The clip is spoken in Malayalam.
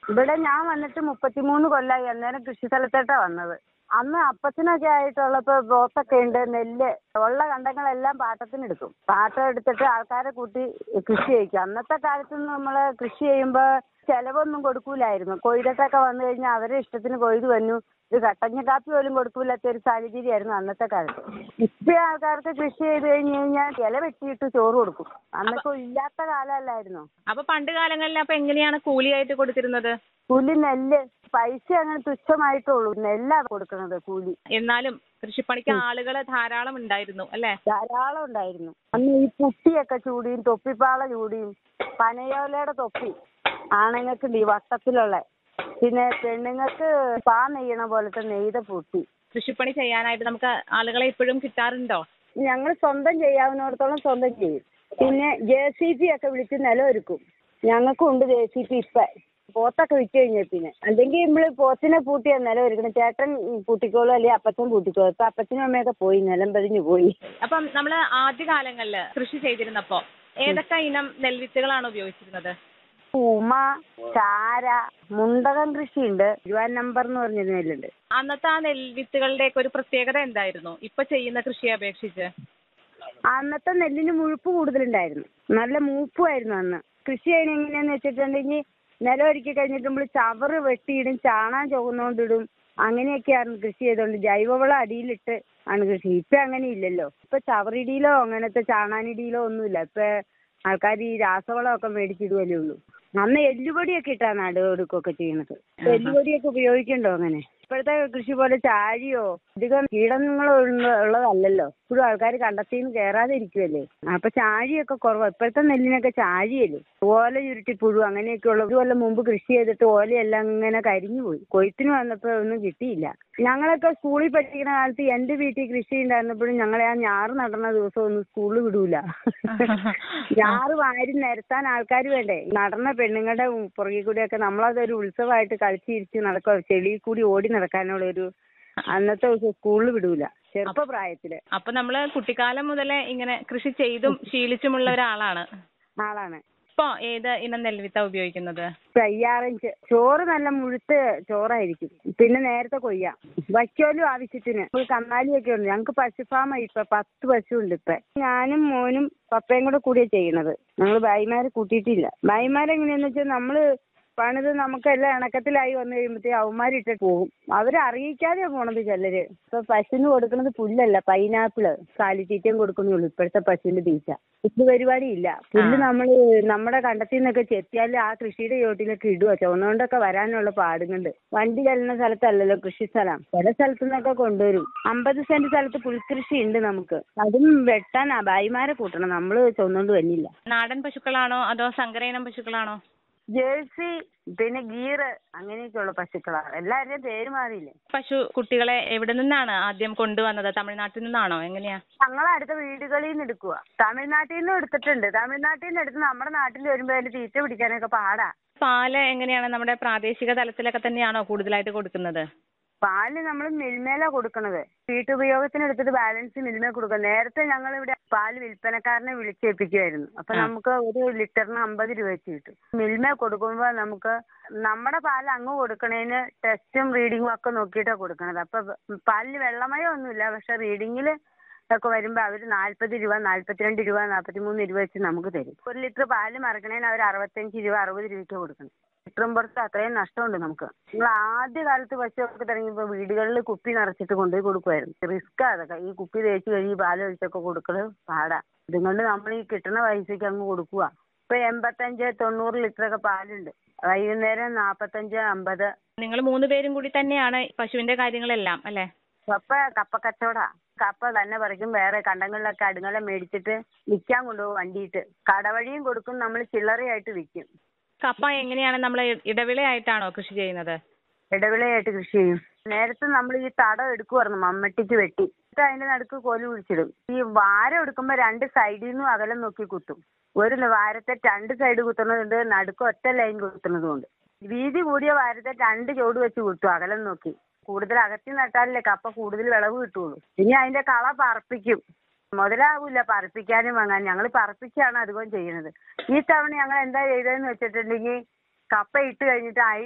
ഇവിടെ ഞാൻ വന്നിട്ട് മുപ്പത്തിമൂന്ന് കൊല്ലായി അന്നേരം കൃഷി സ്ഥലത്തോട്ടാ വന്നത് അന്ന് അപ്പച്ചനൊക്കെ ആയിട്ടുള്ളപ്പോ ബോത്തൊക്കെ ഉണ്ട് നെല്ല് ഉള്ള കണ്ടങ്ങളെല്ലാം പാട്ടത്തിനെടുക്കും പാട്ടം എടുത്തിട്ട് ആൾക്കാരെ കൂട്ടി കൃഷി ചെയ്യിക്കും അന്നത്തെ കാലത്ത് നമ്മള് കൃഷി ചെയ്യുമ്പോ ചെലവൊന്നും കൊടുക്കൂലായിരുന്നു കൊയ്തട്ടൊക്കെ വന്നു കഴിഞ്ഞാൽ അവരെ ഇഷ്ടത്തിന് കൊയ്ത് വന്നു ഒരു കട്ടഞ്ഞ കാപ്പി പോലും കൊടുക്കൂലാത്ത ഒരു സാഹചര്യമായിരുന്നു അന്നത്തെ കാലത്ത് ഇപ്പൊ ആൾക്കാർക്ക് കൃഷി ചെയ്ത് കഴിഞ്ഞ് കഴിഞ്ഞാൽ ഇല വെട്ടിയിട്ട് ചോറ് കൊടുക്കും അന്നൊക്കെ ഇല്ലാത്ത കാലമല്ലായിരുന്നോ അപ്പൊ പണ്ട് കാലങ്ങളിൽ അപ്പൊ എങ്ങനെയാണ് കൂലിയായിട്ട് കൊടുത്തിരുന്നത് കൂലി നെല്ല് പൈസ അങ്ങനെ തുച്ഛമായിട്ടുള്ളൂ നെല്ലാ കൊടുക്കുന്നത് കൂലി എന്നാലും കൃഷിപ്പണിക്ക് ആളുകൾ ധാരാളം ഉണ്ടായിരുന്നു അല്ലേ ധാരാളം ഉണ്ടായിരുന്നു അന്ന് ഈ പുട്ടിയൊക്കെ ചൂടിയും തൊപ്പിപ്പാള ചൂടിയും പനയോലയുടെ തൊപ്പി ആണുങ്ങൾക്ക് ഈ വട്ടത്തിലുള്ള പിന്നെ പെണ്ണുങ്ങൾക്ക് പാ നെയ്യണ പോലത്തെ നെയ്ത പുട്ടി കൃഷിപ്പണി ചെയ്യാനായിട്ട് നമുക്ക് ആളുകളെ ഇപ്പോഴും കിട്ടാറുണ്ടോ ഞങ്ങൾ സ്വന്തം ചെയ്യാവുന്നിടത്തോളം സ്വന്തം ചെയ്യും പിന്നെ ജെ സി പി ഒക്കെ വിളിച്ച് നിലമൊരുക്കും ഞങ്ങൾക്കും ഉണ്ട് ജെ സി പി ഇപ്പം പോത്തൊക്കെ വിറ്റ് കഴിഞ്ഞ പിന്നെ അല്ലെങ്കിൽ നമ്മൾ പോത്തിനെ പൂട്ടിയാ നിലം ഒരുക്കണം ചേട്ടൻ പൂട്ടിക്കോളും അല്ലെങ്കിൽ അപ്പച്ചൻ പൂട്ടിക്കോളും ഇപ്പം അപ്പച്ചനും അമ്മയൊക്കെ പോയി നിലം പതിഞ്ഞു പോയി അപ്പം നമ്മൾ ആദ്യകാലങ്ങളിൽ കൃഷി ചെയ്തിരുന്നപ്പോ ഏതൊക്കെ ഇനം നെൽവിത്തുകളാണ് ഉപയോഗിച്ചിരുന്നത് ഉമ ചാര മുണ്ടകം കൃഷിയുണ്ട് ഇരുപത് നമ്പർ എന്ന് പറഞ്ഞൊരു നെല്ലുണ്ട് അന്നത്തെ ആ നെൽവിത്തുകളുടെ ഒക്കെ ഒരു പ്രത്യേകത എന്തായിരുന്നു ഇപ്പൊ ചെയ്യുന്ന കൃഷിയെ അപേക്ഷിച്ച് അന്നത്തെ നെല്ലിന് മുഴുപ്പ് കൂടുതലുണ്ടായിരുന്നു നല്ല മൂപ്പുമായിരുന്നു അന്ന് കൃഷി ചെയ്യണ എങ്ങനെയാന്ന് വെച്ചിട്ടുണ്ടെങ്കിൽ നിലം ഒരുക്കി കഴിഞ്ഞിട്ട് നമ്മൾ ചവറ് വെട്ടിയിടും ചാണാൻ ചുവന്നുകൊണ്ടിടും അങ്ങനെയൊക്കെയായിരുന്നു കൃഷി ചെയ്തോണ്ട് ജൈവവളം അടിയിലിട്ട് ആണ് കൃഷി ഇപ്പൊ അങ്ങനെ ഇല്ലല്ലോ ഇപ്പൊ ചവറിടിയിലോ അങ്ങനത്തെ ചാണാനിടിയിലോ ഒന്നുമില്ല ഇപ്പൊ ആൾക്കാർ ഈ രാസവളമൊക്കെ മേടിച്ചിടുവല്ലേ ഉള്ളൂ അന്ന് എല്ലുപൊടിയൊക്കെ ഇട്ടാണ് നടുവെടുക്കൊക്കെ ചെയ്യണത് എല്ലുപൊടിയൊക്കെ ഉപയോഗിക്കണ്ടോ അങ്ങനെ ഇപ്പോഴത്തെ കൃഷി പോലെ ചാഴിയോ അധികം കീടങ്ങൾ ഉള്ളതല്ലല്ലോ ഇപ്പോഴും ആൾക്കാർ കണ്ടത്തിന്ന് കയറാതെ ഇരിക്കുവല്ലേ അപ്പൊ ചാഴിയൊക്കെ കുറവാ ഇപ്പോഴത്തെ നെല്ലിനൊക്കെ ചാഴിയല്ലേ ഓല ചുരുട്ടി പുഴു അങ്ങനെയൊക്കെ ഉള്ള ഒരു കൊല്ലം മുമ്പ് കൃഷി ചെയ്തിട്ട് ഓലയെല്ലാം ഇങ്ങനെ കരിഞ്ഞു പോയി കൊയ്ത്തിന് വന്നപ്പോ ഒന്നും കിട്ടിയില്ല ഞങ്ങളൊക്കെ സ്കൂളിൽ പഠിക്കുന്ന കാലത്ത് എന്റെ വീട്ടിൽ കൃഷി ഉണ്ടായിരുന്നപ്പോഴും ഞങ്ങളെ ആ ഞാറ് നടന്ന ദിവസം ഒന്നും സ്കൂളിൽ വിടൂല ഞാറ് വാരി നിരത്താൻ ആൾക്കാർ വേണ്ടേ നടന്ന പെണ്ണുങ്ങളുടെ പുറകിൽ കൂടിയൊക്കെ നമ്മളതൊരു ഉത്സവമായിട്ട് കളിച്ചിരിച്ച് നടക്കുക ചെളിയിൽ കൂടി ഓടി നടക്കാനുള്ള ഒരു അന്നത്തെ ദിവസം സ്കൂളിൽ വിടൂല ചെറുപ്പ പ്രായത്തില് അപ്പൊ നമ്മള് കുട്ടിക്കാലം മുതലേ ഇങ്ങനെ കൃഷി ചെയ്തും ശീലിച്ചുമുള്ള ഒരാളാണ് ആളാണ് ഇപ്പൊ ഏത് ഇനം നെൽവിത്ത ഉപയോഗിക്കുന്നത് തയ്യാറഞ്ച് ചോറ് നല്ല മുഴുത്ത ചോറായിരിക്കും പിന്നെ നേരത്തെ കൊയ്യാം വയ്ക്കോലും ആവശ്യത്തിന് ഒരു കന്നാലിയൊക്കെ ഉണ്ട് ഞങ്ങൾക്ക് പശുഫാമ ഇപ്പൊ പത്ത് പശു ഉണ്ട് ഇപ്പൊ ഞാനും മോനും പപ്പയും കൂടെ കൂടിയാ ചെയ്യണത് ഞങ്ങൾ ഭായിമാരെ കൂട്ടിയിട്ടില്ല ഭായിമാരെങ്ങനെയാന്ന് വെച്ചാൽ നമ്മള് പണിത് നമുക്കെല്ലാം ഇണക്കത്തിലായി വന്നു കഴിയുമ്പോഴത്തേ അവന്മാരിട്ട് പോകും അവരെ അറിയിക്കാതെയാ പോണത് ചിലര് ഇപ്പൊ പശുവിന് കൊടുക്കുന്നത് പുല്ലല്ല പൈനാപ്പിള് കാലിത്തീറ്റയും കൊടുക്കുന്നുള്ളൂ ഇപ്പോഴത്തെ പശുവിന്റെ തീറ്റ ഇത് പരിപാടിയില്ല പുല്ല് നമ്മള് നമ്മുടെ കണ്ടത്തിൽ നിന്നൊക്കെ ചെത്തിയാൽ ആ കൃഷിയുടെ ചോട്ടിലൊക്കെ ഇടുക ചുവന്നുകൊണ്ടൊക്കെ വരാനുള്ള പാടുന്നുണ്ട് വണ്ടി ചെല്ലുന്ന സ്ഥലത്തല്ലല്ലോ കൃഷി സ്ഥലം ചില സ്ഥലത്തു നിന്നൊക്കെ കൊണ്ടുവരും അമ്പത് സെന്റ് സ്ഥലത്ത് പുൽകൃഷി ഉണ്ട് നമുക്ക് അതും വെട്ടാൻ ഭായിമാരെ കൂട്ടണം നമ്മള് ചുവന്നുകൊണ്ട് വന്നില്ല നാടൻ പശുക്കളാണോ അതോ സങ്കരയിനം പശുക്കളാണോ ജേഴ്സി പിന്നെ ഗീറ് അങ്ങനെയൊക്കെയുള്ള പശുക്കളാണ് എല്ലാവരുടെയും പേര് മാറിയില്ലേ പശു കുട്ടികളെ എവിടെ നിന്നാണ് ആദ്യം കൊണ്ടുവന്നത് തമിഴ്നാട്ടിൽ നിന്നാണോ എങ്ങനെയാ ഞങ്ങൾ അടുത്ത വീടുകളിൽ നിന്ന് എടുക്കുക തമിഴ്നാട്ടിൽ നിന്നും എടുത്തിട്ടുണ്ട് തമിഴ്നാട്ടിൽ നിന്ന് എടുത്ത് നമ്മുടെ നാട്ടിൽ വരുമ്പോൾ അതിന്റെ തീറ്റ പിടിക്കാനൊക്കെ പാടാ പാല് എങ്ങനെയാണ് നമ്മുടെ പ്രാദേശിക തലത്തിലൊക്കെ തന്നെയാണോ കൂടുതലായിട്ട് കൊടുക്കുന്നത് പാല് നമ്മൾ മിൽമേല കൊടുക്കണത് വീട്ടുപയോഗത്തിന് എടുത്തിട്ട് ബാലൻസ് മിൽമേ കൊടുക്കുക നേരത്തെ ഞങ്ങൾ ഇവിടെ പാല് വിൽപ്പനക്കാരനെ വിളിച്ചേൽപ്പിക്കുമായിരുന്നു അപ്പൊ ആ. നമുക്ക് ഒരു ലിറ്ററിന് അമ്പത് രൂപ വെച്ച് കിട്ടും മിൽമേ കൊടുക്കുമ്പോൾ നമുക്ക് നമ്മുടെ പാല് അങ്ങ് കൊടുക്കണേന് ടെസ്റ്റും റീഡിങ്ങും ഒക്കെ നോക്കിയിട്ടാണ് കൊടുക്കണത് അപ്പൊ പാലിന് വെള്ളമയം ഒന്നുമില്ല പക്ഷെ റീഡിങ്ങിൽ ഒക്കെ വരുമ്പോൾ അവർ നാൽപ്പത് രൂപ നാൽപ്പത്തിരണ്ട് രൂപ നാൽപ്പത്തിമൂന്ന് രൂപ വെച്ച് നമുക്ക് തരും ഒരു ലിറ്റർ പാല് മറക്കണേന് അവർ അറുപത്തഞ്ച് രൂപ അറുപത് രൂപയ്ക്ക് കൊടുക്കണം ലിറ്ററും പുറത്ത് അത്രയും നഷ്ടമുണ്ട് നമുക്ക് നമ്മൾ ആദ്യ കാലത്ത് പശുവൊക്കെ തുടങ്ങിയപ്പോൾ വീടുകളിൽ കുപ്പി നിറച്ചിട്ട് കൊണ്ടുപോയി കൊടുക്കുമായിരുന്നു റിസ്ക്കാ അതൊക്കെ ഈ കുപ്പി തേച്ച് കഴുകി പാലൊഴിച്ചൊക്കെ കൊടുക്കണത് പാടാ ഇതുകൊണ്ട് നമ്മൾ ഈ കിട്ടുന്ന പൈസയ്ക്ക് അങ്ങ് കൊടുക്കുക ഇപ്പൊ എൺപത്തഞ്ച് തൊണ്ണൂറ് ലിറ്ററൊക്കെ പാലുണ്ട് വൈകുന്നേരം നാൽപ്പത്തഞ്ച് അമ്പത് നിങ്ങൾ മൂന്ന് പേരും കൂടി തന്നെയാണ് പശുവിന്റെ കാര്യങ്ങളെല്ലാം അല്ലെ കപ്പ കപ്പ കച്ചവടാ കപ്പ തന്നെ പറിക്കും വേറെ കണ്ടങ്ങളിലൊക്കെ അടുങ്ങളെ മേടിച്ചിട്ട് വിൽക്കാൻ കൊണ്ടുപോകും വണ്ടിയിട്ട് കടവഴിയും കൊടുക്കും നമ്മൾ ചില്ലറയായിട്ട് വിൽക്കും കപ്പ എങ്ങനെയാണ് നമ്മൾ ഇടവിളയായിട്ടാണോ കൃഷി ചെയ്യുന്നത് ഇടവിളയായിട്ട് കൃഷി ചെയ്യും നേരത്തെ നമ്മൾ ഈ തടം എടുക്കുമായിരുന്നു മമ്മട്ടിക്ക് വെട്ടി എന്നിട്ട് അതിന്റെ നടുക്ക് കോല് കുഴിച്ചിടും ഈ വാര എടുക്കുമ്പോൾ രണ്ട് സൈഡിൽ നിന്നും അകലം നോക്കി കുത്തും ഒരു വാരത്തെ രണ്ട് സൈഡ് കുത്തുന്നതുണ്ട് നടുക്ക് ഒറ്റ ലൈൻ കുത്തുന്നതുകൊണ്ട് വീതി കൂടിയ വാരത്തെ രണ്ട് ചോട് വെച്ച് കുത്തും അകലം നോക്കി കൂടുതൽ അകത്തി നട്ടാലല്ലേ കപ്പ കൂടുതൽ വിളവ് കിട്ടുള്ളൂ ഇനി അതിന്റെ കള പറപ്പിക്കും മുതലാവൂല പറപ്പിക്കാനും വാങ്ങാൻ ഞങ്ങൾ പറപ്പിക്കുകയാണ് അധികം ചെയ്യുന്നത് ഈ തവണ ഞങ്ങൾ എന്താ ചെയ്തതെന്ന് വെച്ചിട്ടുണ്ടെങ്കിൽ കപ്പ ഇട്ട് കഴിഞ്ഞിട്ട്